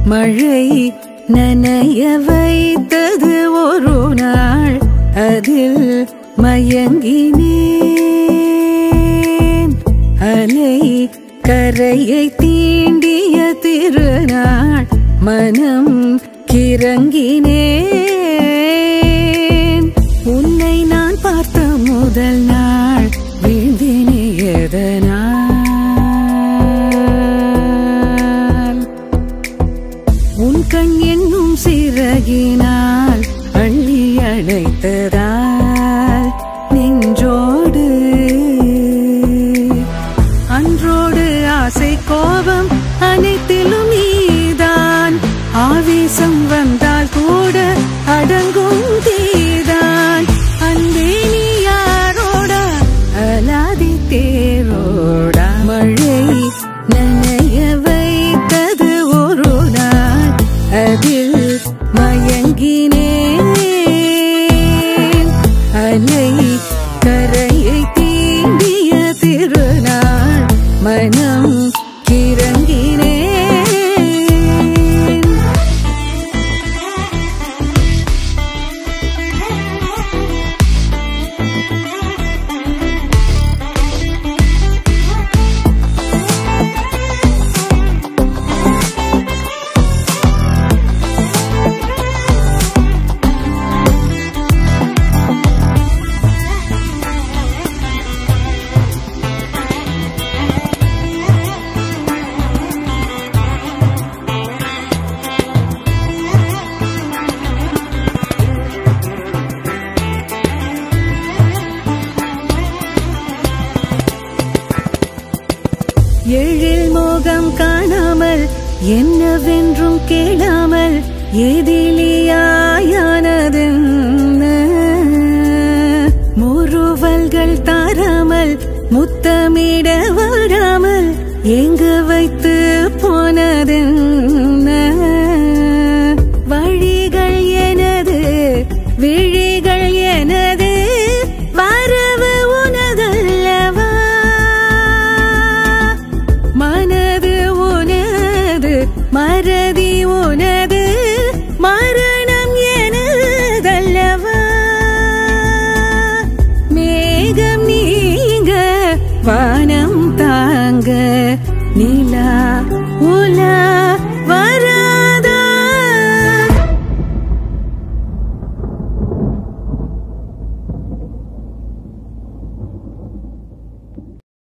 மழை நனைய வைத்தது ஒரு நாள் அதில் மயங்கினேன் அலை கரையை தீண்டிய திருநாள் மனம் கிறங்கினேன் உன்னை நான் பார்த்த முதல் நாள் வீழ்ந்தினியதனால் உன் கண் என்னும் சிறகினால் அள்ளி அழைத்ததால் நெஞ்சோடு அன்றோடு ஆசை கோபம் அனைத்திலும் நீதான் ஆவேசம் வந்தால் கூட அடங்கும் தீதான் அன்பே நீ யாரோடா அலாதி தேரோடா மழை நனைய வைத்தது ஒரு நாள் அதில் மயங்கினேன் அலை கரையை தீண்டிய திருநாள் மனம் கிறங்கினேன் எழில் மோகம் காணாமல் என்னவென்றும் கேளாமல் எதிலியாயானதென்ன முறுவல்கள் தாராமல் முத்தமிட வராமல் எங்க வைத்து போனதென்ன வழிகள் எனது விழிகள்